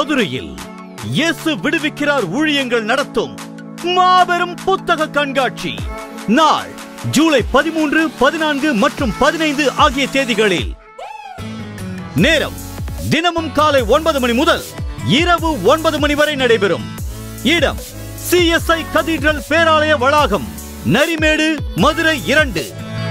மதுரையில் இயேசு விடுவிக்கிறார் ஊழியங்கள் நடத்தும் மாபெரும் புத்தக கண்காட்சி நாள் ஜூலை பதிமூன்று பதினான்கு மற்றும் பதினைந்து ஆகிய தேதிகளில் நேரம் தினமும் காலை ஒன்பது மணி முதல் இரவு ஒன்பது மணி வரை நடைபெறும் இடம் சிஎஸ்ஐ கதீட்ரல் பேராலய வளாகம் நரிமேடு மதுரை இரண்டு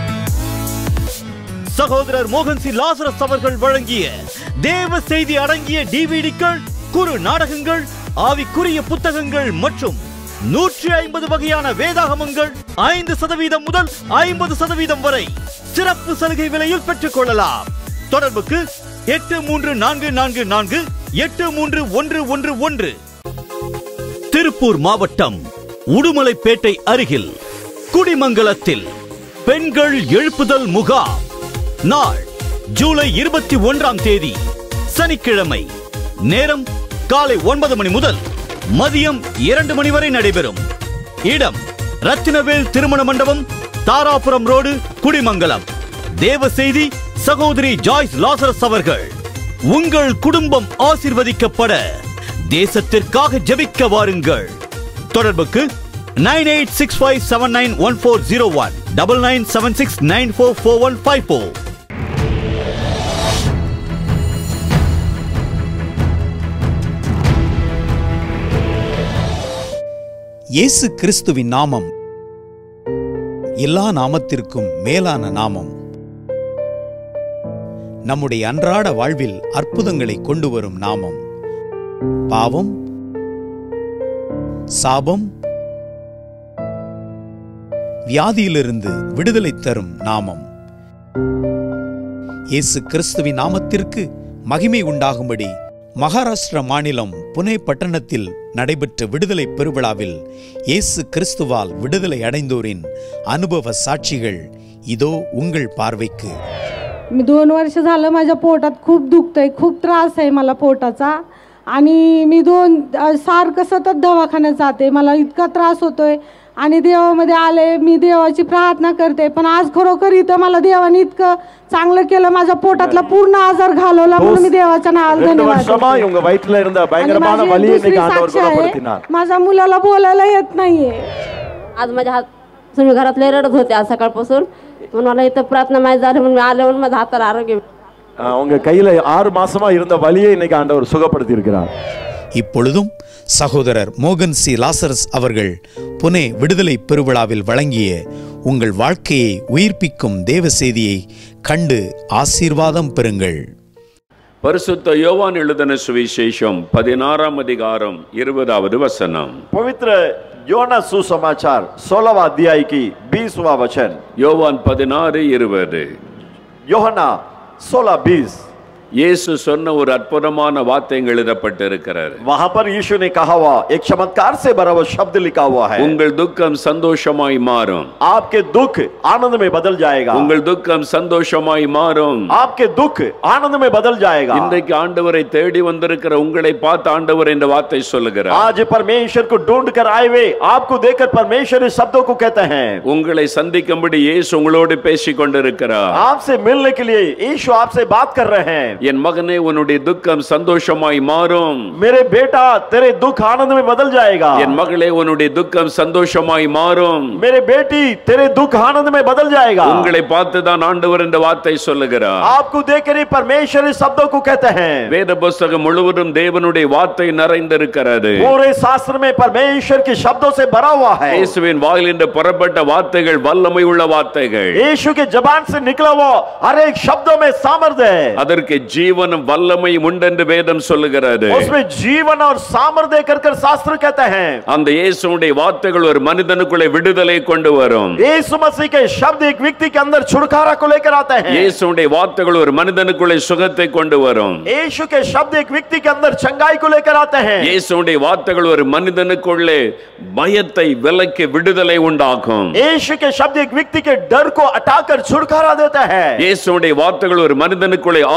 சகோதரர் மோகன் சி லாசரஸ் அவர்கள் வழங்கிய தேவ செய்தி அடங்கிய டிவிடிக்கள் குறு நாடகங்கள் ஆவிக்குரிய புத்தகங்கள் மற்றும் நூற்றி ஐம்பது வகையான வேதாகமங்கள் ஐந்து சதவீதம் முதல் ஐம்பது சதவீதம் வரை சிறப்பு சலுகை விலையில் பெற்றுக் கொள்ளலாம் தொடர்புக்கு எட்டு மூன்று நான்கு நான்கு நான்கு எட்டு மூன்று ஒன்று ஒன்று ஒன்று திருப்பூர் மாவட்டம் உடுமலைப்பேட்டை அருகில் குடிமங்கலத்தில் பெண்கள் எழுப்புதல் முகாம் நாள் ஜூலை இருபத்தி ஒன்றாம் தேதி சனிக்கிழமை நேரம் காலை ஒன்பது மணி முதல் மதியம் இரண்டு மணி வரை நடைபெறும் இடம் ரத்தினவேல் திருமண மண்டபம் தாராபுரம் ரோடு குடிமங்கலம் தேவ செய்தி சகோதரி ஜாய்ஸ் லாசரஸ் அவர்கள் உங்கள் குடும்பம் ஆசிர்வதிக்கப்பட தேசத்திற்காக ஜெபிக்க வாருங்கள் தொடர்புக்கு nine eight six five seven nine one four zero one double nine seven six nine four four one five four Yesu கிறிஸ்துவின் நாமம் எல்லா நாமத்திற்கும் மேலான நாமம் நம்முடைய அன்றாட வாழ்வில் அற்புதங்களை கொண்டு வரும் நாமம் பாவம் சாபம் வியாதியிலிருந்து விடுதலை தரும் நாமம் இயேசு கிறிஸ்துவின் நாமத்திற்கு மகிமை உண்டாகும்படி மகாராஷ்டிரா மாநிலம் புனே பட்டணத்தில் நடைபெற்ற விடுதலை பெருவிழாவில் இயேசு கிறிஸ்துவால் விடுதலை அடைந்தோரின் அனுபவ சாட்சிகள் இதோ உங்கள் பார்வைக்கு मी दोन वर्ष झालं माझ्या पोटात खूप दुखतंय खूप त्रास आहे मला पोटाचा आणि मी दोन अ, सारखं सतत दवाखान्यात जाते मला इतका त्रास होतोय आणि देवामध्ये आले मी देवाची प्रार्थना करते पण आज खरोखर इथं मला देवाने इतकं चांगलं केलं माझ्या पोटातला पूर्ण आजार घालवला म्हणून मी देवाच्या नावाला ரெண்டு धन्यवाद வருஷமா देते. இவங்க வயிற்றுல இருந்த आणि பயங்கரமான माझी வலியை दुसरी இன்னைக்கு ஆண்டவர் साक्ष குணப்படுத்தினார் आहे माझ्या मुलाला बोलायला येत नाहीये आज माझ्या हात तुम्ही घरातले रडत होते आज सकाळपासून म्हणून मला इथं प्रार्थना माहीत झाली म्हणून मी आले म्हणून माझ्या हाताला आरोग्य ஆஹ் உங்க கையில ஆறு மாசமா இருந்த வலியை இன்னைக்கு ஆண்டவர் சுகப்படுத்தி இருக்கிறார் இப்பொழுதும் சகோதரர் மோகன் சி லாசரஸ் அவர்கள் புனே விடுதலை பெருவிழாவில் வழங்கிய உங்கள் வாழ்க்கையை உயிர்ப்பிக்கும் தேவ செய்தியை கண்டு ஆசீர்வாதம் பெறுங்கள் பரிசுத்த யோவான் எழுதின சுவிசேஷம் பதினாறாம் அதிகாரம் இருபதாவது வசனம் पवित्र योना सुसमाचार सोलहवा अध्याय की बीसवा वचन யோவான் பதினாறு இருபது योहना सोलह बीस இயேசு சொன்ன ஒரு அற்புதமான வார்த்தைகள் எழுதப்பட்டிருக்கிறது वहां पर यीशु ने कहा हुआ एक चमत्कार से भरा हुआ शब्द लिखा हुआ है உங்கள் துக்கம் சந்தோஷமாய் மாறும் आपके दुख आनंद में बदल जाएगा உங்கள் துக்கம் சந்தோஷமாய் மாறும் आपके दुख आनंद में बदल जाएगा இன்றைக்கு ஆண்டவரை தேடி வந்திருக்கிற உங்களை பார்த்து ஆண்டவர் இந்த வார்த்தை சொல்லுகிறார் आज परमेश्वर को ढूंढ कर आए हुए आपको देखकर परमेश्वर इस शब्दों को कहते हैं உங்களை சந்திக்கும்படி இயேசு உங்களோடு பேசிக் கொண்டிருக்கிறார் आपसे मिलने के लिए यीशु आपसे बात कर रहे हैं என் மகனே உன்னுடைய துக்கம் சந்தோஷமாய் மாறும் मेरे बेटा तेरे दुख आनंद में बदल जाएगा என் மகளே உன்னுடைய துக்கம் சந்தோஷமாய் மாறும் मेरे बेटी तेरे दुख आनंद में बदल जाएगा உங்களை பார்த்து தான் ஆண்டவர் இந்த வார்த்தை சொல்லுகிறார் आपको देखकर ही परमेश्वर इस शब्दों को कहते हैं வேத புஸ்தகம் முழுவதும் தேவனுடைய வார்த்தை நிறைந்திருக்கிறது पूरे शास्त्र में परमेश्वर के शब्दों से भरा हुआ है இயேசுவின் வாயிலிருந்து புறப்பட்ட வார்த்தைகள் வல்லமை உள்ள வார்த்தைகள் यीशु के जबान से निकला हुआ हर एक शब्दों में सामर्थ्य है அதற்கு ஜீவனும் வல்லமையும் உண்டென்று வேதம் சொல்லுகிறது उसमें जीवन और सामर्थ्य कर कर शास्त्र कहते हैं அந்த இயேசுடைய வார்த்தைகள் ஒரு மனிதனுக்குள்ளே விடுதலை கொண்டு வரும் यीशु मसीह के शब्द एक व्यक्ति के अंदर छुटकारा को लेकर आते हैं இயேசுடைய வார்த்தைகள் ஒரு மனிதனுக்குள்ளே சுகத்தை கொண்டு வரும் यीशु के शब्द एक व्यक्ति के अंदर चंगाई को लेकर आते हैं இயேசுடைய வார்த்தைகள் ஒரு மனிதனுக்குள்ளே பயத்தை விலக்கி விடுதலை உண்டாக்கும் यीशु के शब्द एक व्यक्ति के डर को हटाकर छुटकारा देता है இயேசுடைய வார்த்தைகள் ஒரு மனிதனுக்குள்ளே ஆறுதலை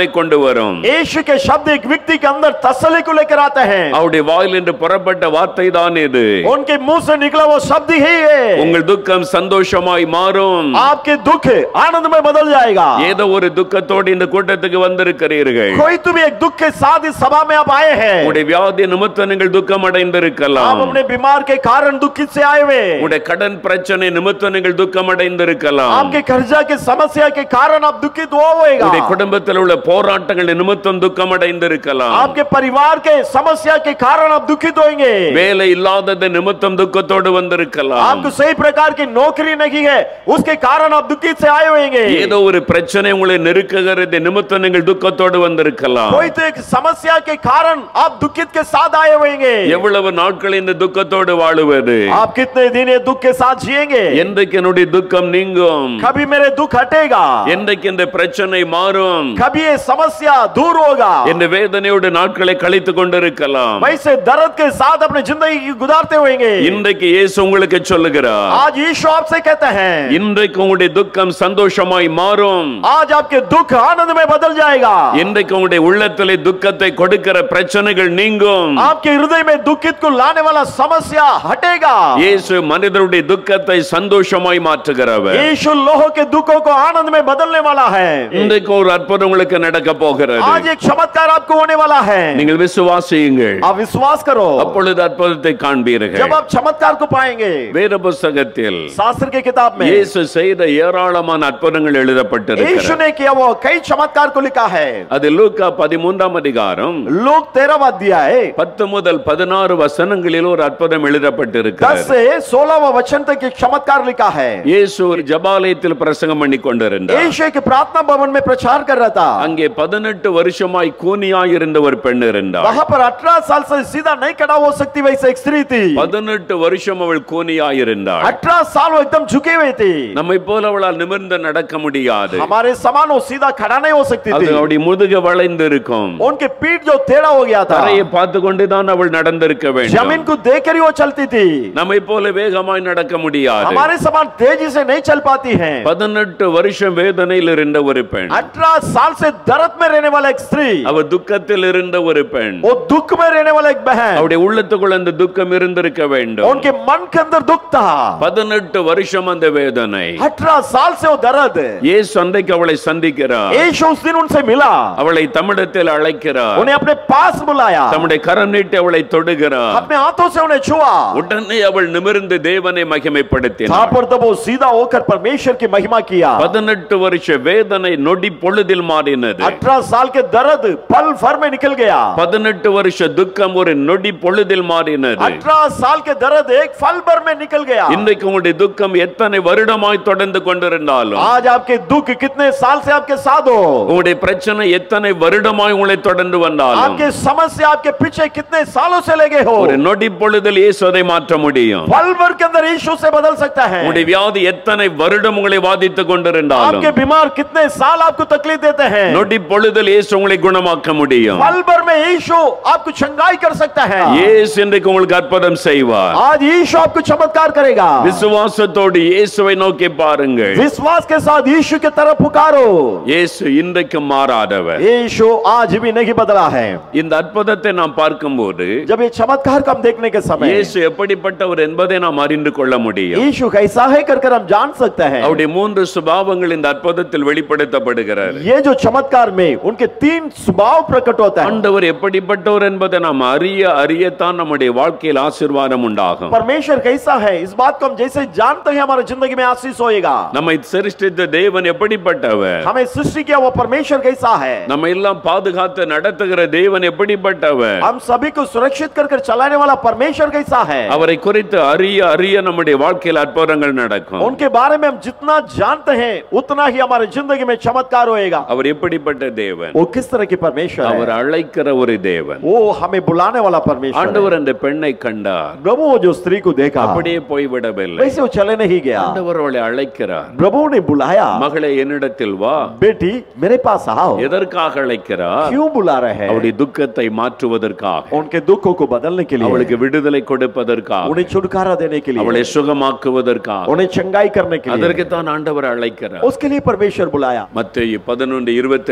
கொண்டு வரும் यीशु के शब्द एक व्यक्ति के अंदर तसल्ली को लेकर आते हैं அவருடைய வாயில் என்று புறப்பட்ட வார்த்தை தான் இது उनके मुंह से निकला वो शब्द ही है உங்கள் துக்கம் சந்தோஷமாய் மாறும் आपके दुख आनंद में बदल जाएगा ஏதோ ஒரு துக்கத்தோடு இந்த கூட்டத்துக்கு வந்திருக்கிறீர்கள் कोई तुम एक दुख के साथ इस सभा में आप आए हैं உங்களுடைய வியாதி நிமித்தம் நீங்கள் துக்கம் आप அடைந்திருக்கலாம் अपने बीमार के कारण दुखित से आए हुए உங்களுடைய கடன் பிரச்சனை நிமித்தம் நீங்கள் துக்கம் அடைந்திருக்கலாம் आपके कर्जा के समस्या के कारण आप दुखित हो உங்களுடைய होएगा குடும்பத்தில் உள்ள போராட்டங்கள் நிமித்தம் துக்கம் அடைந்திருக்கலாம் आपके परिवार के समस्या के कारण आप दुखित होंगे வேலை இல்லாதது நிமித்தம் துக்கத்தோடு வந்திருக்கலாம் आपको सही प्रकार की नौकरी नहीं है उसके कारण आप दुखित से आए होंगे ஏதோ ஒரு பிரச்சனை உங்களை நெருக்குகிறது நிமித்தம் நீங்கள் துக்கத்தோடு வந்திருக்கலாம் कोई तो एक समस्या के कारण आप दुखित के साथ आए होंगे எவ்வளவு நாட்கள் இந்த துக்கத்தோடு வாழுவது आप कितने दिन ये दुख के साथ जिएंगे என்றைக்கு என்னுடைய துக்கம் நீங்கும் कभी मेरे दुख हटेगा என்றைக்கு இந்த பிரச்சனை மாறும் कभी ये समस्या दूर होगा என்ற வேதனையோடு நாட்களை கழித்துக் கொண்டிருக்கலாம் वैसे दर्द के साथ अपनी जिंदगी की गुजारते होंगे இன்றைக்கு இயேசு உங்களுக்கு சொல்லுகிறார் आज यीशु आपसे कहते हैं இன்றைக்கு உங்களுடைய துக்கம் சந்தோஷமாய் மாறும் आज आपके दुख आनंद में बदल जाएगा இன்றைக்கு உங்களுடைய உள்ளத்திலே துக்கத்தை கொடுக்கிற பிரச்சனைகள் நீங்கும் आपके हृदय में दुखित को लाने वाला समस्या हटेगा இயேசு மனிதருடைய துக்கத்தை சந்தோஷமாய் மாற்றுகிறவர் यीशु लोहो के दुखों को आनंद में बदलने वाला है இன்றைக்கு ஒரு அற்புதம் உங்களுக்கு நடக்க போகிறது आज एक चमत्कार आपको होने वाला है நீங்கள் விசுவாசியுங்கள் आप विश्वास करो அப்பொழுது அற்புதத்தை जब காண்பீர்கள் आप चमत्कार को पाएंगे வேத புஸ்தகத்தில் शास्त्र की किताब में இயேசு செய்த ஏராளமான அற்புதங்கள் यीशु எழுதப்பட்டிருக்கிறது ने किया वो कई चमत्कार को लिखा है அது லூக்கா பதிமூன்றாம் அதிகாரம் लोग तेरह अध्याय பத்து முதல் பதினாறு வசனங்களில் ஒரு அற்புதம் दस எழுதப்பட்டிருக்கிறது से सोलहवा वचन तक एक चमत्कार लिखा है இயேசு ஒரு ஜபாலயத்தில் பிரசங்கம் பண்ணி கொண்டிருந்தார் यीशु एक प्रार्थना भवन में प्रचार कर रहा था அங்கே பதினெட்டு வருஷமாய் கூனியாய் இருந்த ஒரு பெண் இருந்தார் वहां पर अठारह साल से सीधा नहीं खड़ा हो सकती वैसे एक स्त्री थी பதினெட்டு வருஷம் அவள் கூனியாய் இருந்தாள் अठारह साल वो एकदम झुके हुए थी நம்மை போல அவளால் நிமிர்ந்து நடக்க முடியாது हमारे समान वो सीधा खड़ा नहीं हो सकती அது थी அவருடைய முதுக வளைந்து இருக்கும் उनके पीठ जो टेढ़ा हो गया था தரையை பார்த்து கொண்டுதான் அவள் நடந்திருக்க जमीन வேண்டும் को देख ही वो चलती थी நம்மை போல வேகமாய் நடக்க முடியாது हमारे समान तेजी से नहीं चल पाती है பதினெட்டு வருஷம் வேதனையில் இருந்த ஒரு பெண் अठारह साल से दर्द में रहने वाला एक स्त्री அவ துக்கத்தில் இருந்த ஒரு பெண் वो दुख में रहने वाला एक बहन அவருடைய உள்ளத்துக்குள் அந்த துக்கம் இருந்திருக்க வேண்டும் उनके मन के अंदर दुख था பதினெட்டு வருஷம் அந்த வேதனை अठारह साल से वो दर्द இயேசு அன்றைக்கு அவளை சந்திக்கிறார் यीशु उस दिन उनसे मिला அவளை தமிழத்தில் அழைக்கிறார் उन्हें अपने पास बुलाया தம்முடைய கரம் நீட்டி அவளை தொடுகிறார் अपने हाथों से उन्हें छुआ உடனே அவள் நிமிர்ந்து தேவனை वहां மகிமைப்படுத்தினார் पर तब वो सीधा होकर परमेश्वर की महिमा किया பதினெட்டு வருஷ வேதனை நொடி பொழுதில் மாறினது अठारह साल के दर्द पल भर में निकल गया பதினெட்டு வருஷ துக்கம் ஒரு நொடி பொழுதில் மாறினது अठारह साल के दर्द एक फल भर में निकल गया இன்றைக்கு உங்களுடைய துக்கம் எத்தனை வருடமாய் தொடர்ந்து கொண்டிருந்தாலும் आज आपके दुख कितने साल से आपके साथ हो உங்களுடைய பிரச்சனை எத்தனை வருடமாய் உங்களை தொடர்ந்து வந்தாலும் आपके समस्या आपके पीछे कितने सालों से लगे हो ஒரு நொடி பொழுதில் இயேசு அதை மாற்ற முடியும் पल भर के अंदर यीशु से बदल सकता है உங்களுடைய வியாதி எத்தனை வருடம் உங்களை பாதித்துக் கொண்டிருந்தாலும் आपके बीमार कितने साल आपको तकलीफ देते हैं நொடி பொழுதில் இயேசு உங்களை குணமாக்க முடியும் पल भर में यीशु आपको चंगाई कर सकता है இயேசு இன்றைக்கு உங்களுக்கு அற்புதம் செய்வார் आज यीशु आपको चमत्कार करेगा விசுவாசத்தோடு இயேசுவை நோக்கி பாருங்கள் विश्वास के साथ यीशु की तरफ पुकारो இயேசு இன்றைக்கு மாறாதவர் यीशु आज भी नहीं बदला है இந்த அற்புதத்தை நாம் பார்க்கும்போது जब ये चमत्कार को हम देखने के समय இயேசு எப்படிப்பட்டவர் என்பதை நாம் அறிந்து கொள்ள முடியும் यीशु कैसा है कर कर हम जान सकते हैं அவருடைய மூன்று சுபாவங்கள் இந்த அற்புதத்தில் வெளிப்படுத்தப்படுகிறது ये जो चमत्कार में उनके तीन स्वभाव प्रकट होता है ஆண்டவர் எப்படிப்பட்டவர் என்பதை நாம் அறிய அறியத்தான் நம்முடைய வாழ்க்கையில் ஆசீர்வாதம் உண்டாகும் परमेश्वर कैसा है इस बात को हम जैसे जानते हैं हमारी जिंदगी में आशीष होएगा நம்மை சிருஷ்டித்த தேவன் எப்படிப்பட்டவர் हमें सृष्टि किया वो परमेश्वर कैसा है நம்ம எல்லாம் பாதுகாத்து நடத்துகிற தேவன் எப்படிப்பட்டவர் हम सभी को सुरक्षित कर कर चलाने वाला परमेश्वर कैसा है அவரை குறித்து அறிய அறிய நம்முடைய வாழ்க்கையில் அற்புதங்கள் நடக்கும் उनके बारे में हम जितना जानते हैं उतना ही हमारी जिंदगी में चमत्कार होएगा அவர் எப்படிப்பட்ட தேவன் वो किस तरह की परमेश्वर அவர் है அழைக்கிற ஒரு தேவன் वो हमें बुलाने वाला परमेश्वर है। ஆண்டவர் அந்த பெண்ணை கண்டார் प्रभु वो जो स्त्री को देखा அப்படியே போய்விடவில்லை वैसे वो चले नहीं गया ஆண்டவர் அவளை அழைக்கிறார் प्रभु ने बुलाया மகளே என்னிடத்தில் வா बेटी मेरे पास आओ எதற்காக அழைக்கிறார் क्यों बुला रहे हैं அவளுடைய துக்கத்தை மாற்றுவதற்காக उनके दुखों को बदलने के लिए அவளுக்கு விடுதலை கொடுப்பதற்காக उन्हें छुटकारा देने के அவளை लिए சுகமாக்குவதற்காக उन्हें चंगाई करने के लिए அதற்கு தான் ஆண்டவர் அழைக்கிறார் उसके लिए परमेश्वर बुलाया மத்திய பதினொன்று இருபத்தி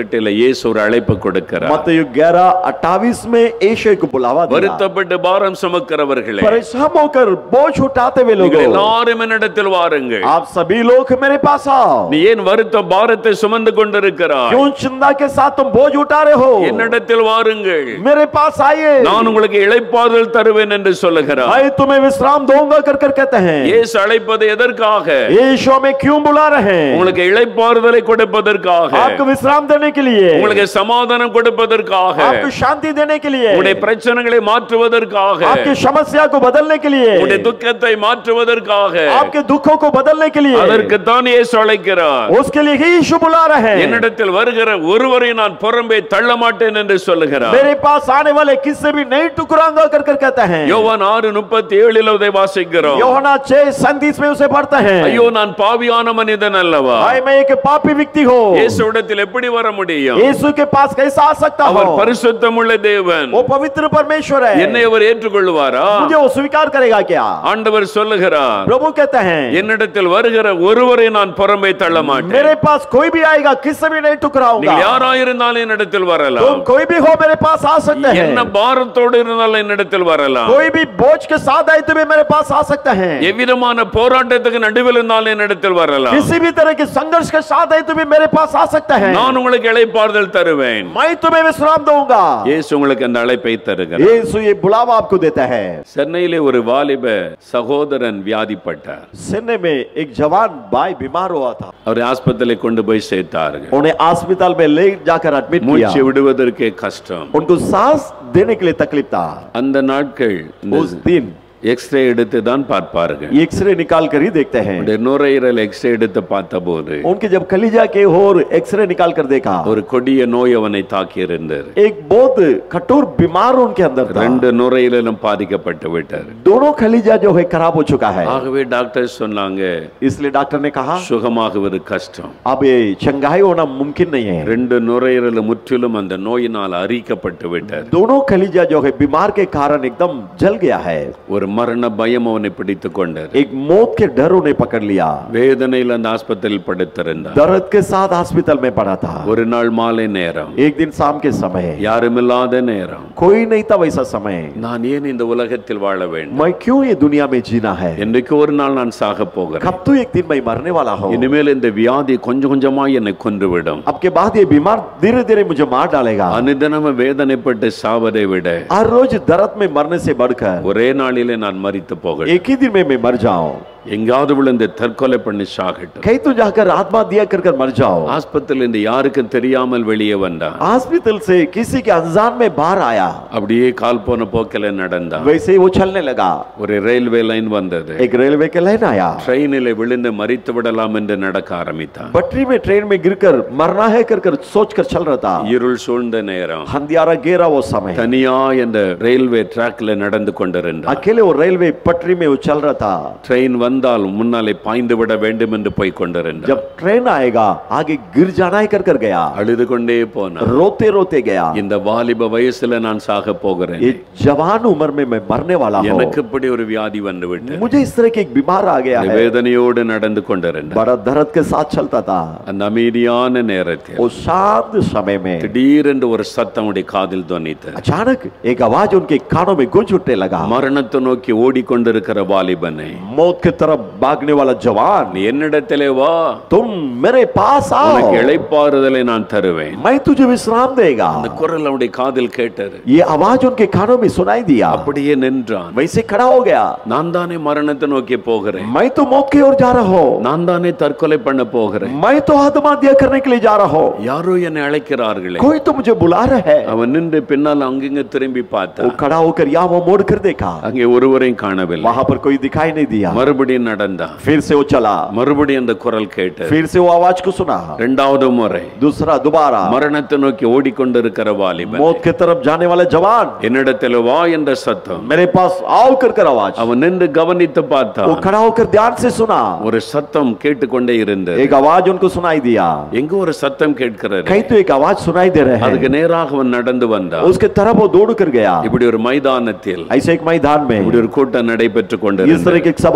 எட்டுல இயேசு ஒரு அழைப்பு கொடுக்கிறார் मत्ती ग्यारह अट्ठाईस में यीशु को बुलावा दिया வருத்தப்பட்டு பாரம் சுமக்கிறவர்களே परेशान होकर बोझ उठाते हुए நீங்கள் लोग எல்லாரும் என்னிடத்தில் வாருங்கள் आप सभी लोग मेरे पास आओ நீ ஏன் வருத்த பாரத்தை சுமந்து கொண்டிருக்கிறாய் क्यों चिंता के साथ तुम बोझ उठा रहे हो என்னிடத்தில் வாருங்கள் मेरे पास आइए நான் உங்களுக்கு இளைப்பாறுதல் தருவேன் என்று சொல்லுகிறார் मैं तुम्हें विश्राम दूंगा कर कर कहते हैं இயேசு அழைப்பது எதற்காக यीशु हमें क्यों बुला रहे हैं உங்களுக்கு இளைப்பாறுதலை கொடுப்பதற்காக आपको विश्राम देने के लिए உங்களுக்கு சமாதானம் கொடுப்பதற்காக आपको शांति देने के लिए உங்களுடைய பிரச்சனைகளை மாற்றுவதற்காக आपकी समस्या को बदलने के लिए உங்களுடைய துக்கத்தை மாற்றுவதற்காக आपके दुखों को बदलने के लिए அதற்குத்தான் இயேசு அழைக்கிறார் उसके लिए ही यीशु बुला रहे हैं என்னிடத்தில் வருகிற ஒருவரை நான் புறம்பே தள்ள மாட்டேன் என்று சொல்லுகிறார் मेरे पास आने वाले किससे भी नहीं टुकराऊंगा कर कर कहते हैं யோவான் ஆறு முப்பத்தி ஏழில் அதை வாசிக்கிறோம் योहना छह सैंतीस में उसे पढ़ते हैं ஐயோ நான் பாவியான மனிதன் அல்லவா भाई मैं एक पापी व्यक्ति हूँ இயேசுவிடத்தில் எப்படி வர முடியும் यीशु के पास कैसा आ सकता அவர் हूँ பரிசுத்தம் உள்ள தேவன் वो पवित्र परमेश्वर है என்னை அவர் ஏற்றுக்கொள்வாரா मुझे वो स्वीकार करेगा क्या ஆண்டவர் சொல்லுகிறார் प्रभु कहते हैं என்னிடத்தில் வருகிற ஒருவரை நான் புறம்பே தள்ள மாட்டேன் मेरे पास कोई भी आएगा किससे भी नहीं टुकराऊंगा நீங்கள் யாராயிருந்தாலும் என்னிடத்தில் तुम வரலாம் कोई भी हो मेरे पास आ सकते என்ன हैं பாரத்தோடு இருந்தாலும் என்னிடத்தில் வரலாம் कोई भी बोझ के साथ आए तो भी मेरे पास आ सकते हैं எவ்விதமான போராட்டத்துக்கு நடுவில் இருந்தாலும் என்னிடத்தில் வரலாம் किसी भी तरह के संघर्ष के साथ आए तो भी मेरे पास आ सकते हैं நான் உங்களுக்கு இளைப்பாறுதல் தருவேன் मैं तुम्हें विश्राम दूंगा இயேசு உங்களுக்கு அந்த அழைப்பை தருகிறார் यीशु ये बुलावा आपको देता है சென்னையிலே ஒரு வாலிப சகோதரன் வியாதிப்பட்டார் सेने में एक जवान भाई बीमार हुआ था அவரை ஆஸ்பத்திரியில் கொண்டு போய் சேர்த்தார்கள் उन्हें अस्पताल में ले जाकर एडमिट किया மூச்சு விடுவதற்கே கஷ்டம் उनको सांस देने के लिए तकलीफ था அந்த நாட்கள் उस दिन எக்ஸ்ரே எடுத்து தான் பார்ப்பார்கள் एक्सरे निकाल कर ही देखते हैं அவருடைய நுரையீரல் எக்ஸ்ரே எடுத்து பார்த்தபோது उनके जब कलीजा के और एक्सरे निकाल कर देखा ஒரு கொடிய நோய் அவனை தாக்கி இருந்தது एक बहुत कठोर बीमार उनके अंदर था ரெண்டு நுரையீரலும் பாதிக்கப்பட்டு விட்டார் दोनों कलीजा जो है खराब हो चुका है ஆகவே டாக்டர் சொன்னாங்க इसलिए डॉक्टर ने कहा சுகமாகுவது கஷ்டம் अब ये चंगाई होना मुमकिन नहीं है ரெண்டு நுரையீரல் முற்றிலும் அந்த நோயினால் அரிக்கப்பட்டு விட்டார் दोनों कलीजा जो है बीमार के कारण एकदम जल गया है ஒரு மரண பயம் அவனை பிடித்து கொண்டது एक मौत के डर उन्हें पकड़ लिया வேதனையில் அந்த ஆஸ்பத்திரியில் படுத்திருந்தார் दर्द के साथ हॉस्पिटल में पड़ा था ஒரு நாள் மாலை நேரம் एक दिन शाम के समय யாருமில்லாத நேரம் कोई नहीं था वैसा समय நான் ஏன் இந்த உலகத்தில் வாழ வேண்டும் मैं क्यों ये दुनिया में जीना है என்றைக்கு ஒரு நாள் நான் சாக போகிறேன் कब तो एक दिन मैं मरने वाला हूँ இனிமேல் இந்த வியாதி கொஞ்சம் கொஞ்சமா என்னை கொன்றுவிடும் अब के बाद ये बीमार धीरे धीरे मुझे मार डालेगा அனுதினமும் வேதனைப்பட்டு சாவதை விட हर रोज दर्द में मरने से बढ़कर ஒரே நாளிலே நான் மரித்து போகிறேன் एक ही दिन में मैं मर जाऊं எங்காவது விழுந்து தற்கொலை பண்ணி சாகட்டும் कहीं तो जाकर आत्मा दिया कर कर मर जाओ ஆஸ்பத்திரியில் இருந்து யாருக்கும் தெரியாமல் வெளியே வந்தான் हॉस्पिटल से किसी के अनजान में बाहर आया அப்படியே கால் போன போக்கில நடந்தான் वैसे ही वो चलने लगा ஒரு ரயில்வே லைன் வந்தது एक रेलवे के लाइन आया ட்ரெயினில் விழுந்து மறித்து விடலாம் என்று நடக்க ஆரம்பித்தான் पटरी में ट्रेन में गिरकर मरना है कर कर सोच कर चल रहा था இருள் சூழ்ந்த நேரம் हंदियारा गेरा वो समय தனியா இந்த ரயில்வே ட்ராக்ல நடந்து கொண்டிருந்தான் अकेले वो रेलवे पटरी में वो चल रहा था ட்ரெயின் வந்தால் முன்னாலே பாய்ந்து விட வேண்டும் என்று போய் கொண்டிருந்தான் जब ट्रेन आएगा आगे गिर जाना है कर कर गया அழுது கொண்டே போனான் रोते रोते गया இந்த வாலிப வயசுல நான் சாக போகிறேன் ये जवान उम्र में मैं मरने वाला हूँ எனக்கு இப்படி ஒரு வியாதி வந்து விட்டு मुझे इस तरह की एक बीमार आ गया है வேதனையோடு நடந்து கொண்டிருந்தான் बड़ा दर्द के साथ चलता था அந்த அமைதியான நேரத்தில் वो शांत समय में திடீரென்று ஒரு சத்தம் உடைய காதில் துவனித்தது अचानक एक आवाज उनके कानों में गूंज उठने लगा மரணத்தை நோக்கி ஓடிக்கொண்டிருக்கிற வாலிபனை मौत की तरफ भागने वाला जवान நீ என்னிடத்திலே வா तुम मेरे पास आओ உனக்கு இளைப்பாறுதலை நான் தருவேன் मैं तुझे विश्राम देगा அந்த குரல் அவனுடைய காதில் கேட்டது ये आवाज उनके कानों में सुनाई दिया அப்படியே நின்றான் वैसे खड़ा हो गया நான் தானே மரணத்தை நோக்கி போகிறேன் मैं तो मौत की ओर जा रहा हूँ நான் தானே தற்கொலை பண்ண போகிறேன் मैं तो आत्महत्या करने के लिए जा रहा हूँ யாரோ என்னை அழைக்கிறார்களே कोई तो मुझे बुला रहा है அவன் நின்று பின்னால் அங்கிங்க திரும்பி वो பார்த்தான் खड़ा होकर यहाँ वो मोड़ कर देखा அங்கே ஒருவரையும் காணவில்லை वहां पर कोई दिखाई नहीं दिया மறுபடியும் நடந்தான் फिर से वो चला மறுபடியும் அந்த குரல் கேட்டது फिर से वो आवाज को सुना இரண்டாவது முறை दूसरा दोबारा மரணத்தை நோக்கி ஓடிக்கொண்டிருக்கிற வாலிபன் मौत की तरफ जाने वाले जवान என்னிடத்தில் வா என்ற சத்தம் मेरे पास आओ कर कर आवाज அவன் நின்று கவனித்து वो பார்த்தான் खड़ा होकर ध्यान से सुना ஒரு சத்தம் கேட்டுக்கொண்டே இருந்தது एक आवाज उनको सुनाई दिया எங்க ஒரு சத்தம் கேட்கிறது कहीं तो एक आवाज सुनाई दे रहे அதுக்கு हैं நேராக அவன் நடந்து வந்தான் उसके तरफ वो दौड़ कर गया இப்படி ஒரு மைதானத்தில் ऐसे एक मैदान में இப்படி ஒரு கூட்டம் நடைபெற்று इस கொண்டிருந்தது तरह की एक सभा चल रहा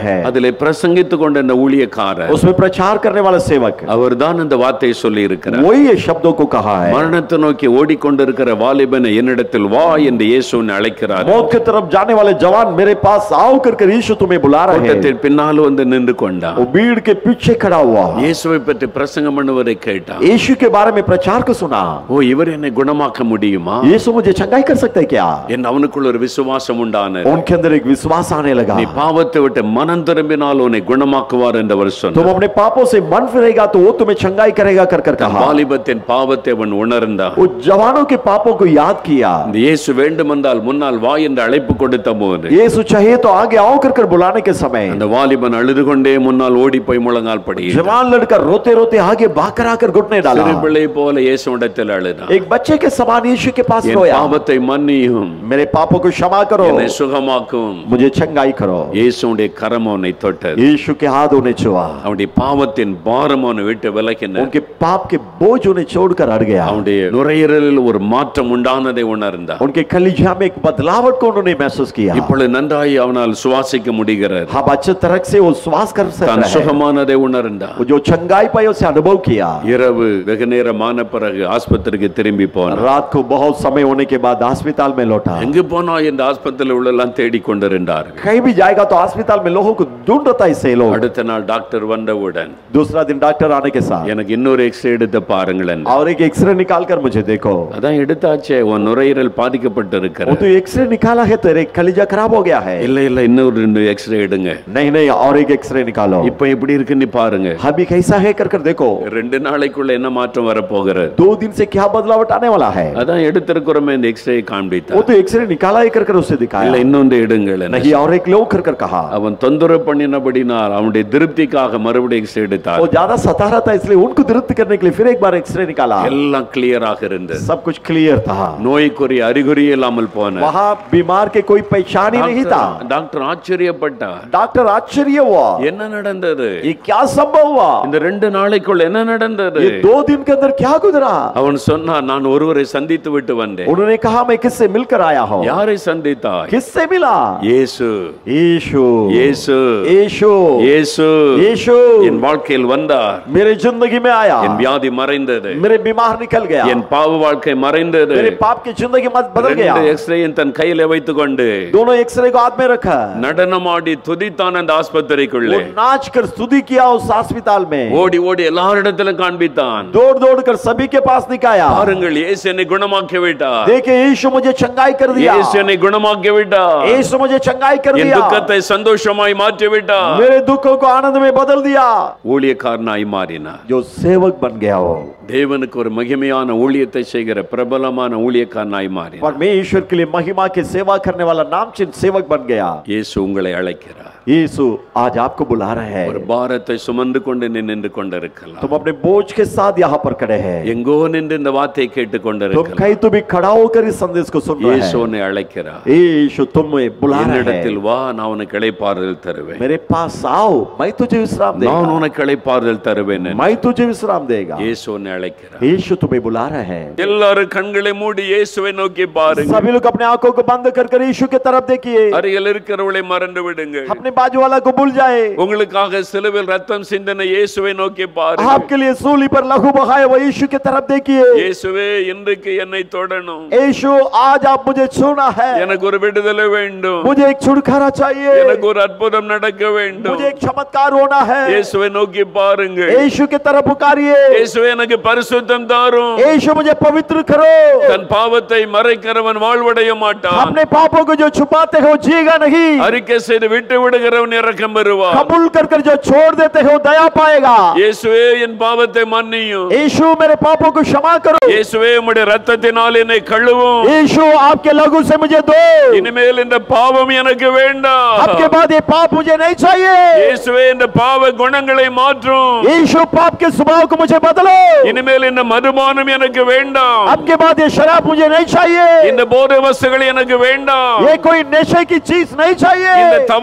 है அதிலே பிரசங்கித்துக் கொண்ட இந்த ஊழியக்காரர் उसमें प्रचार करने वाला सेवक அவர்தான் இந்த வார்த்தையை சொல்லி இருக்கிறார் वही ये शब्दों को कहा है மரணத்தை நோக்கி ஓடிக்கொண்டிருக்கிற வாலிபனை என்னிடத்தில் வா என்று இயேசு உன்னை அழைக்கிறார் मौत की तरफ जाने वाले जवान मेरे पास आओ करके यीशु तुम्हें बुला रहे हैं கூட்டத்தில் பின்னால் வந்து நின்று கொண்டான் वो भीड़ के पीछे खड़ा हुआ இயேசுவை பற்றி பிரசங்கம் பண்ணுவதை கேட்டான் यीशु के बारे में प्रचार को सुना ஓ இவர் என்னை குணமாக்க முடியுமா यीशु मुझे चंगाई कर सकता है क्या என் அவனுக்குள்ள ஒரு விசுவாசம் உண்டான उनके अंदर एक विश्वास आने लगा நீ பாவத்தை விட்டு மனம் திரும்பினால் உன்னை குணமாக்குவார் என்று அவர் तुम சொன்னார் अपने पापों से मन फिरेगा तो वो तुम्हें चंगाई करेगा कर कर தன் कहा வாலிபத்தின் பாவத்தை அவன் உணர்ந்தான் वो जवानों के पापों को याद किया இந்த இயேசு வேண்டுமென்றால் முன்னால் வா என்று அழைப்பு கொடுத்த போது यीशु चाहिए तो आगे आओ कर कर बुलाने के समय அந்த வாலிபன் அழுது கொண்டே முன்னால் ஓடி போய் முழங்கால் படி जवान लड़का रोते रोते आगे भाग कर आकर घुटने डाला சிறு பிள்ளை போல இயேசுவிடத்தில் அழுதான் एक बच्चे के समान यीशु के पास என் रोया பாவத்தை மன்னியும் मेरे पापों को क्षमा करो என்னை சுகமாக்கும் मुझे चंगाई करो இயேசுடைய கரம் அவனை தொட்டது यीशु के हाथ उन्हें छुआ அவனுடைய பாவத்தின் பாரம் அவனை விட்டு விலகின उनके पाप के बोझ उन्हें छोड़कर हट गया அவனுடைய நுரையீரலில் ஒரு மாற்றம் உண்டானதை உணர்ந்தான் उनके कलिजा में एक बदलावट को उन्होंने महसूस किया இப்பொழுது நன்றாய் அவனால் சுவாசிக்க முடிகிறது हम अच्छे तरह से वो श्वास कर தான் सकता है சுகமானதை உணர்ந்தான் वो जो चंगाई पाई उसे अनुभव किया இரவு வெகு நேரமான பிறகு ஆஸ்பத்திரிக்கு திரும்பி போனான் रात को बहुत समय होने के बाद अस्पताल में लौटा எங்கு போனா இந்த ஆஸ்பத்திரியில் உள்ளெல்லாம் தேடிக்கொண்டிருந்தார்கள் कहीं भी जाएगा तो अस्पताल में लोगों को ढूंढता है इसे लोग அடுத்த நாள் டாக்டர் வந்தவுடன் दूसरा दिन डॉक्टर आने के साथ எனக்கு இன்னொரு எக்ஸ்ரே எடுத்து பாருங்களேன் और एक एक्सरे निकाल कर मुझे देखो அதான் எடுத்தாச்சே உன் நுரையீரல் वो பாதிக்கப்பட்டிருக்கிற तो एक्सरे निकाला है तेरे कलिजा खराब हो गया है இல்ல இல்ல இன்னொரு ரெண்டு எக்ஸ்ரே எடுங்க नहीं नहीं और एक एक्सरे निकालो இப்ப எப்படி இருக்குன்னு பாருங்க अभी कैसा है कर कर देखो ரெண்டு நாளைக்குள்ள என்ன மாற்றம் வரப்போகிறது दो दिन से क्या बदलावट आने वाला है அதான் எடுத்திருக்கிறோமே இந்த எக்ஸ்ரே वो காண்பித்தார் तो एक्सरे निकाला ही कर कर उसे இல்ல दिखाया இன்னொன்று எடுங்கள் என்ன नहीं और एक लोग कर कर कहा அவன் தொந்தரவு பண்ணினபடினால் அவனுடைய திருப்திக்காக மறுபடியும் எக்ஸ்ரே எடுத்தார் वो ज्यादा सता रहा था इसलिए उनको दृप्त करने के लिए फिर एक बार एक्सरे निकाला எல்லாம் கிளியராக இருந்தது सब कुछ क्लियर था நோய்க்குரிய அறிகுறி இல்லாமல் போன वहाँ बीमार के कोई पहचान ही नहीं था டாக்டர் ஆச்சரியப்பட்டார் डॉक्टर आश्चर्य हुआ என்ன நடந்தது ये क्या संभव हुआ இந்த ரெண்டு நாளைக்குள்ள என்ன நடந்தது ये दो दिन के अंदर क्या गुजरा அவன் சொன்னான் நான் ஒருவரை சந்தித்து விட்டு வந்தேன் उन्होंने कहा मैं किससे मिलकर आया हूँ யாரை சந்தித்தாய் किससे मिला இயேசு यीशु இயேசு यीशु இயேசு यीशु என் வாழ்க்கையில் வந்தார் मेरे जिंदगी में आया என் வியாதி மறைந்தது मेरे बीमार निकल गया என் பாவ வாழ்க்கை மறைந்தது मेरे पाप की जिंदगी मत बदल गया ரெண்டு எக்ஸ்ரேயும் தன் கையில வைத்துக் கொண்டு दोनों एक्सरे को हाथ में रखा நடனமாடி துதித்தான் அந்த वो ஆஸ்பத்திரிக்குள்ளே नाच कर स्तुति किया उस अस्पताल में ஓடி ஓடி எல்லாரிடத்திலும் காண்பித்தான் दौड़ दौड़ कर सभी के पास निकाया பாருங்கள் இயேசு என்னை குணமாக்கி விட்டார் देखे यीशु मुझे चंगाई कर दिया இயேசு என்னை குணமாக்கி விட்டார் यीशु मुझे चंगाई कर என் दिया துக்கத்தை சந்தோஷமாய் மாற்றி விட்டார் मेरे दुखों को आनंद में बदल दिया ஊழியக்காரனாய் மாறினார் जो सेवक बन गया हो தேவனுக்கு ஒரு மகிமையான ஊழியத்தை செய்கிற பிரபலமான ஊழியக்காரனாய் மாறினார் परमेश्वर के लिए महिमा की सेवा करने वाला नामचिन सेवक बन गया இயேசு உங்களை அழைக்கிறார் यीशु आज आपको बुला रहे ஒரு हैं பாரத்தை சுமந்து கொண்டு நீ நின்று கொண்டிருக்கலாம் तुम अपने बोझ के साथ यहाँ पर खड़े हैं எங்கோ நின்று இந்த வார்த்தையை கேட்டுக் तुम கொண்டிருக்கலாம் कहीं तो भी खड़ा होकर इस संदेश को सुन रहे இயேசு हैं உன்னை அழைக்கிறார் यीशु तुम्हें बुला रहे என்னிடத்தில் हैं வா நான் உனக்கு இளைப்பாறுதல் தருவேன் मेरे पास आओ मैं तुझे विश्राम நான் देगा உனக்கு இளைப்பாறுதல் தருவேன் என்று मैं तुझे विश्राम देगा இயேசு உன்னை அழைக்கிறார் यीशु तुम्हें बुला रहे हैं எல்லாரும் கண்களை மூடி இயேசுவை நோக்கி பாருங்க सभी लोग अपने आंखों को बंद कर कर यीशु की तरफ देखिए அருகில் இருக்கிறவளை மறந்து விடுங்க अपने बाजू वाला को भूल जाए உங்களுக்காக சிலுவில் ரத்தம் சிந்தனை இயேசுவை நோக்கி பாருங்க आपके लिए सूली पर लहू बहाए वो यीशु की तरफ देखिए இயேசுவே இன்றைக்கு என்னை தொடணும் यीशु आज आप मुझे छूना है எனக்கு ஒரு விடுதலை வேண்டும் मुझे एक छुटकारा चाहिए எனக்கு ஒரு அற்புதம் நடக்க வேண்டும் मुझे एक चमत्कार होना है இயேசுவை நோக்கி பாருங்க यीशु की तरफ पुकारिए இயேசுவே எனக்கு பரிசுத்தம் தாரும் यीशु मुझे पवित्र करो தன் பாவத்தை மறைக்கிறவன் வாழ்வடைய மாட்டான் अपने पापों को जो छुपाते हो जिएगा नहीं அறிக்கை செய்து விட்டு விடுகிறவன் இறக்கம் பெறுவான் कबूल कर कर जो छोड़ देते हो दया पाएगा இயேசுவே என் பாவத்தை மன்னியும் यीशु मेरे पापों को क्षमा करो இயேசுவே உம்முடைய ரத்தத்தினால் என்னை கழுவும் यीशु आपके लघु से मुझे दो இனிமேல் இந்த பாவம் எனக்கு வேண்டாம் आपके बाद ये पाप मुझे नहीं चाहिए இயேசுவே இந்த பாவ குணங்களை மாற்றும் यीशु पाप के स्वभाव को मुझे बदलो இனிமேல் இந்த மதுபானம் எனக்கு வேண்டாம் आपके बाद ये शराब मुझे नहीं चाहिए இந்த போதை வஸ்துகள் எனக்கு வேண்டாம் ये कोई नशे की चीज नहीं இந்த चाहिए தவறான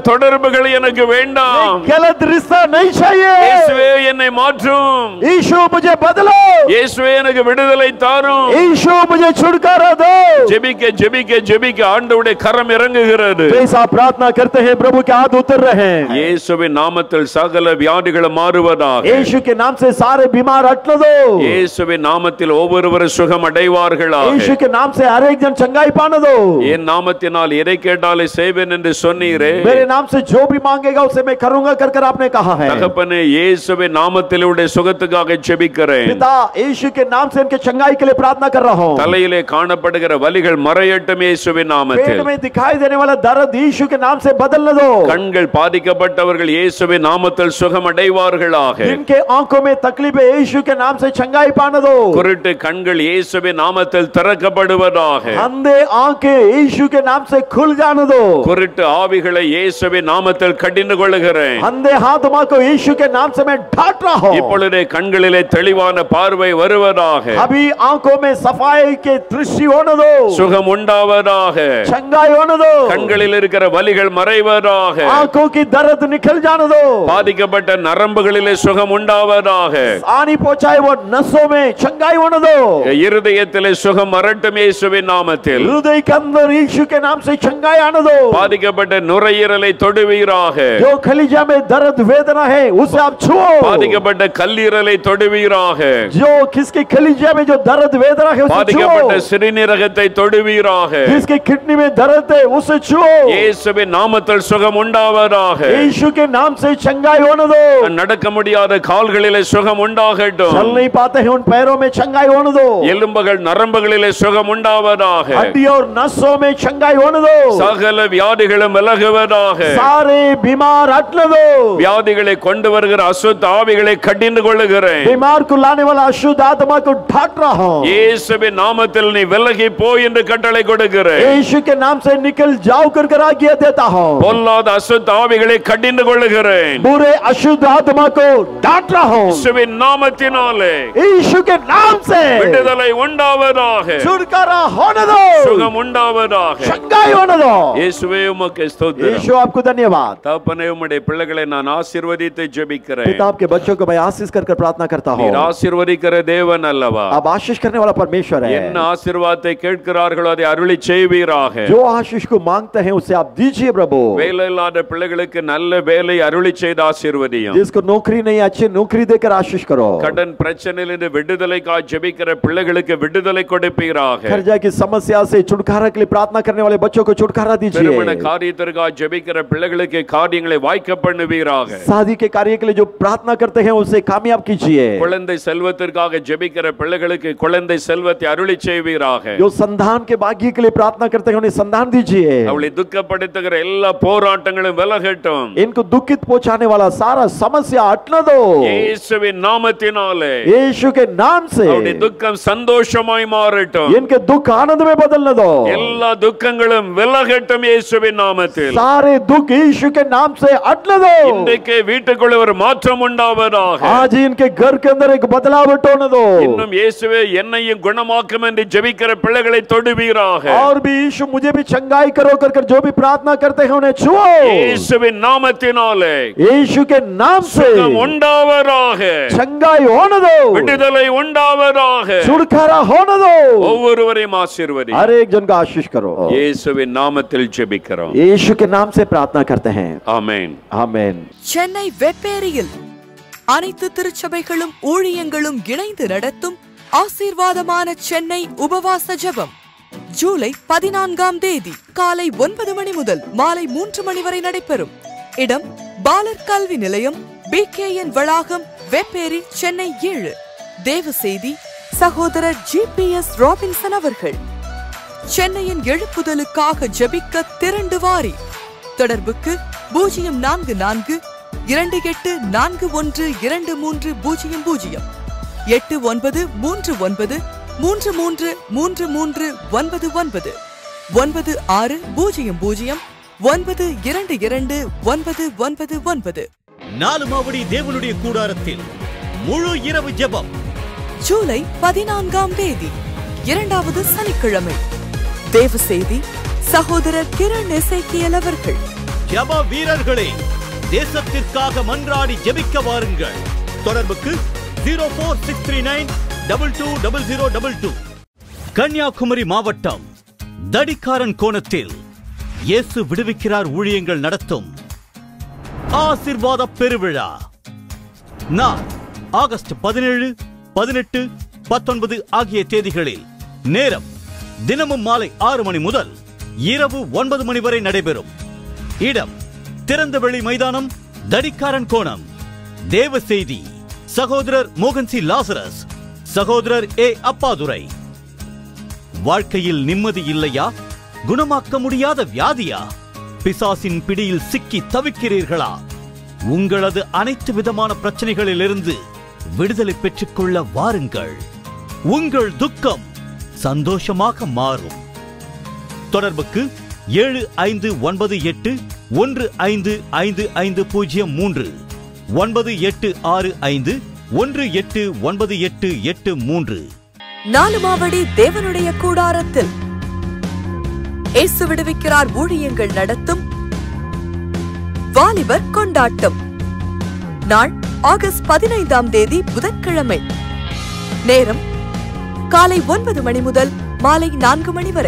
தொடர்புகள் எனக்கு வேண்டாம் गलत रिश्ता नहीं चाहिए இயேசுவே என்னை மாற்றும் यीशु मुझे बदलो இயேசுவே எனக்கு விடுதலை தாரும் यीशु मुझे छुटकारा दो ஜெபிக்க ஜெபிக்க ஜெபிக்க ஆண்டவருடைய கரம் இறங்குகிறது जैसा प्रार्थना करते हैं प्रभु के हाथ उतर रहे हैं இயேசுவின் நாமத்தில் சகல வியாதிகள் மாறுவதாக यीशु के नाम से सारे बीमार हट दो இயேசுவின் நாமத்தில் ஒவ்வொருவரும் சுகம் அடைவார்களாக यीशु के नाम से हर एक जन चंगाई पाने दो என் நாமத்தினால் எதை கேட்டாலே செய்வேன் என்று சொன்னீரே मेरे नाम से जो भी मांगेगा उसे मैं करूंगा कर कर आपने कहा है தகப்பனே இயேசுவின் நாமத்தில் உடைய சுகத்துக்காக ஜெபிக்கிறேன் पिता यीशु के नाम से इनके चंगाई के लिए प्रार्थना कर रहा हूँ தலையிலே காணப்படுகிற வலிகள் மறையட்டும் இயேசுவின் पेट நாமத்தில் में दिखाई देने वाला दर्द यीशु के नाम से बदलने दो கண்கள் பாதிக்கப்பட்டவர்கள் இயேசுவின் நாமத்தில் சுகம் அடைவார்களாக जिनके आंखों में तकलीफ है यीशु के नाम से चंगाई पाने दो குருட்டு கண்கள் இயேசுவின் நாமத்தில் திறக்கப்படுவதாக अंधे आंखें यीशु के नाम से खुल जाने दो குருட்டு ஆவிகளை இயேசுவின் நாமத்தில் கடிந்து கொள்ளுகிறேன் अंधे हाथों को यीशु के नाम से मैं ढाट रहा हूँ இப்பொழுதே கண்களிலே தெளிவான பார்வை வருவதாக अभी आंखों में सफाई के दृष्टि होने दो சுகம் உண்டாவதாக चंगाई होने दो கண்களில் இருக்கிற வலிகள் மறைவதாக आंखों की दर्द निकल जाने दो பாதிக்கப்பட்ட நரம்புகளிலே சுகம் உண்டாவதாக आनी पहुंचाए वो नसों में चंगाई होने दो இருதயத்திலே சுகம் மரட்டும் இயேசுவின் நாமத்தில் हृदय के अंदर यीशु के नाम से चंगाई आने दो பாதிக்கப்பட்ட நுரையீரலை தொடுவீராக जो खलीजा में दर्द वेदना है उसे आप छुओ பாதிக்கப்பட்ட கல்லீரலை தொடுவீராக जो किसके खलीजा में जो दर्द वेदना है उसे பாதிக்கப்பட்ட छुओ சிறுநீரகத்தை தொடுவீராக जिसके किडनी में दर्द है उसे छुओ இயேசுவின் நாமத்தில் சுகம் உண்டாவதாக यीशु के नाम से चंगाई होने दो நடக்க முடியாத கால்களிலே சுகம் உண்டாகட்டும் चल नहीं पाते हैं उन पैरों में चंगाई होने दो எலும்புகள் நரம்புகளிலே சுகம் உண்டாவதாக हड्डी और नसों में चंगाई होने दो சகல வியாதிகளும் விலகுவதாக सारे बीमार हटने दो வியாதிகளை கொண்டு வருகிற அசுத்த ஆவிகளை கடிந்து கொள்ளுகிறேன் बीमार को लाने वाला अशुद्ध आत्मा को ढाट रहा हूं இயேசுவின் நாமத்தில் நீ விலகி போ என்று கட்டளை கொடுக்கிறேன் यीशु के नाम से निकल जाओ कर कर आज्ञा देता हूं பொல்லாத அசுத்த ஆவிகளை கடிந்து கொள்ளுகிறேன் बुरे अशुद्ध आत्मा को डांट रहा हूं இயேசுவின் நாமத்தினாலே यीशु के नाम से விடுதலை உண்டாவதாக छुटकारा होने दो சுகம் உண்டாவதாக चंगाई होने दो இயேசுவே உமக்கு ஸ்தோத்திரம் यीशु आपको धन्यवाद தகப்பனே உம்முடைய பிள்ளைகளை நான் ஆசீர்வதித்து ஜெபிக்கிறேன் पिता आपके बच्चों को मैं आशीष कर कर प्रार्थना करता हूं நீர் ஆசீர்வதிக்கிற தேவன் அல்லவா आप आशीष करने वाला परमेश्वर है என்ன ஆசீர்வாதத்தை கேட்கிறார்களோ அதை அருளி செய்வீராக जो आशीष को मांगते हैं उसे आप दीजिए प्रभु வேலை இல்லாத பிள்ளைகளுக்கு நல்ல வேலை அருளி செய்து ஆசீர்வதியும் जिसको नौकरी नहीं अच्छी नौकरी देकर आशीष करो கடன் பிரச்சனையிலிருந்து விடுதலைக்காக ஜெபிக்கிற பிள்ளைகளுக்கு விடுதலை கொடுப்பீராக कर्जा की समस्या से छुटकारा के लिए प्रार्थना करने वाले बच्चों को छुटकारा திருமண दीजिए காரியத்திற்காக ஜெபிக்கிற பிள்ளைகளுக்கு காரியங்களை வாய்க்க பண்ணுவீராக शादी के कार्य के लिए जो प्रार्थना करते हैं उसे कामयाब कीजिए குழந்தை செல்வத்திற்காக ஜெபிக்கிற பிள்ளைகளுக்கு குழந்தை செல்வத்தை அருளி செய்வீராக जो संधान के भाग्य के लिए प्रार्थना करते हैं उन्हें संधान दीजिए அவளை துக்கப்படுத்துகிற எல்லா போராட்டங்களும் விலகட்டும் इनको दुखित पहुंचाने वाला सारा समस्या हटने दो இயேசுவின் நாமத்தினாலே यीशु के नाम से அவருடைய துக்கம் சந்தோஷமாய் மாறட்டும் इनके दुख आनंद में बदलने दो எல்லா துக்கங்களும் விலகட்டும் இயேசுவின் நாமத்தில் सारे दुख यीशु के नाम से हटने दो இன்றைக்கு வீட்டுக்குள்ள ஒரு மாற்றம் உண்டாவதாக आज ही इनके घर के अंदर एक बदलावट होने दो இன்னும் இயேசுவே என்னையும் குணமாக்கும் என்று ஜெபிக்கிற பிள்ளைகளை தொடுவீராக और भी यीशु मुझे भी चंगाई करो कर कर जो भी प्रार्थना करते हैं उन्हें छुओ இயேசுவின் நாமத்தினாலே यीशु के नाम से சுகம் உண்டாவதாக चंगाई होने दो விடுதலை உண்டாவதாக छुटकारा होने दो ஒவ்வொருவரையும் ஆசீர்வதி हर एक जन का आशीष करो இயேசுவின் நாமத்தில் ஜெபிக்கிறோம் यीशु के नाम से प्रार्थना करते हैं ஆமென் आमेन சென்னை வெப்பேரியில் அனைத்து திருச்சபைகளும் ஊழியங்களும் இணைந்து நடத்தும் ஆசீர்வாதமான சென்னை உபவாச ஜெபம் ஜூலை பதினான்காம் தேதி காலை ஒன்பது மணி முதல் மாலை மூன்று மணி வரை நடைபெறும் இடம் பாலர் கல்வி நிலையம் பி கே என் வளாகம் வெப்பேரி சென்னை ஏழு தேவ செய்தி சகோதரர் ஜி பி எஸ் ராபின்சன் அவர்கள் சென்னையின் எழுப்புதலுக்காக ஜெபிக்க திரண்டு வாரி தொடர்புக்கு பூஜ்ஜியம் நான்கு நான்கு இரண்டு எட்டு நான்கு ஒன்று இரண்டு மூன்று பூஜ்ஜியம் பூஜ்ஜியம் எட்டு ஒன்பது மூன்று ஒன்பது மூன்று மூன்று மூன்று மூன்று ஒன்பது ஒன்பது ஒன்பது ஆறு பூஜ்ஜியம் பூஜ்ஜியம் ஒன்பது இரண்டு இரண்டு ஒன்பது ஒன்பது ஒன்பது நாலு மாவடி தேவனுடைய கூடாரத்தில் முழு இரவு ஜெபம் ஜூலை பதினான்காம் தேதி இரண்டாவது சனிக்கிழமை தேவ செய்தி சகோதரர் கிரண் எசேக்கியல் அவர்கள் ஜெப வீரர்களே தேசத்திற்காக மன்றாடி ஜெபிக்க வாருங்கள் தொடர்புக்கு zero four six three nine double two double zero double two Kanniyakumari மாவட்டம் தடிக்காரன் கோணத்தில் இயேசு விடுவிக்கிறார் ஊழியங்கள் நடத்தும் ஆசிர்வாத பெருவிழா நான் ஆகஸ்ட் பதினேழு பதினெட்டு பத்தொன்பது ஆகிய தேதிகளில் நேரம் தினமும் மாலை ஆறு மணி முதல் இரவு ஒன்பது மணி வரை நடைபெறும் இடம் திறந்தவெளி மைதானம் தடிக்காரன் கோணம் தேவ செய்தி சகோதரர் மோகன் சி லாசரஸ் சகோதரர் ஏ அப்பாதுரை வாழ்க்கையில் நிம்மதி இல்லையா குணமாக்க முடியாத வியாதியா பிசாசின் பிடியில் சிக்கி தவிக்கிறீர்களா உங்களது அனைத்து விதமான பிரச்சனைகளிலிருந்து விடுதலை பெற்றுக்கொள்ள வாருங்கள் உங்கள் துக்கம் சந்தோஷமாக மாறும் தொடர்புக்கு ஏழு ஐந்து ஒன்பது எட்டு ஒன்று ஐந்து ஐந்து ஐந்து பூஜ்ஜியம் மூன்று ஒன்பது எட்டு ஆறு ஐந்து ஒன்று எட்டு ஒன்பது எட்டு எட்டு மூன்று நாலுமாவடி தேவனுடைய கூடாரத்தில் இயேசு விடுவிக்கிறார் ஊழியங்கள் நடத்தும் வாலிபர் கொண்டாட்டம் நாள் ஆகஸ்ட் பதினைந்தாம் தேதி புதன்கிழமை நேரம் காலை ஒன்பது மணி முதல் மாலை நான்கு மணி வரை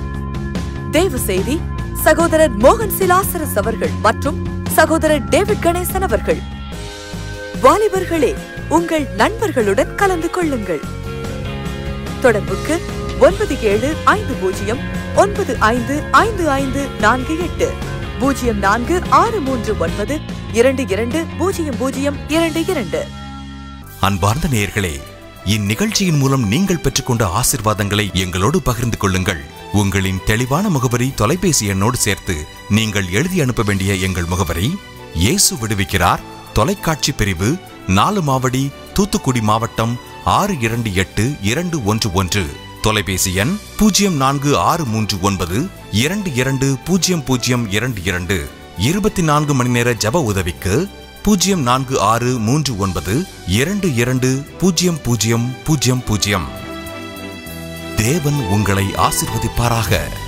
தேவ செய்தி சகோதரர் மோகன் சிலாசரஸ் அவர்கள் மற்றும் சகோதரர் டேவிட் கணேசன் அவர்கள் வாலிபர்களே உங்கள் நண்பர்களுடன் கலந்து கொள்ளுங்கள் தொடர்புக்கு ஒன்பது ஏழு ஐந்து பூஜ்ஜியம் ஒன்பது ஐந்து ஐந்து ஐந்து நான்கு எட்டு பூஜ்ஜியம் நான்கு ஆறு மூன்று ஒன்பது இரண்டு இரண்டு பூஜ்ஜியம் பூஜ்ஜியம் இரண்டு இரண்டு அன்பார்ந்த நேயர்களே இந்நிகழ்ச்சியின் மூலம் நீங்கள் பெற்றுக்கொண்ட ஆசிர்வாதங்களை எங்களோடு பகிர்ந்து கொள்ளுங்கள் உங்களின் தெளிவான முகவரி தொலைபேசி எண்ணோடு சேர்த்து நீங்கள் எழுதி அனுப்ப வேண்டிய எங்கள் முகவரி இயேசு விடுவிக்கிறார் தொலைக்காட்சி பிரிவு நாலு மாவடி தூத்துக்குடி மாவட்டம் ஆறு இரண்டு எட்டு இரண்டு ஒன்று ஒன்று தொலைபேசி எண் பூஜ்ஜியம் நான்கு ஆறு மூன்று ஒன்பது இரண்டு இரண்டு பூஜ்ஜியம் பூஜ்ஜியம் இரண்டு இரண்டு இருபத்தி நான்கு மணி நேர ஜப உதவிக்கு பூஜ்ஜியம் நான்கு ஆறு மூன்று ஒன்பது இரண்டு இரண்டு பூஜ்ஜியம் பூஜ்ஜியம் பூஜ்ஜியம் பூஜ்ஜியம் தேவன் உங்களை ஆசிர்வதிப்பாராக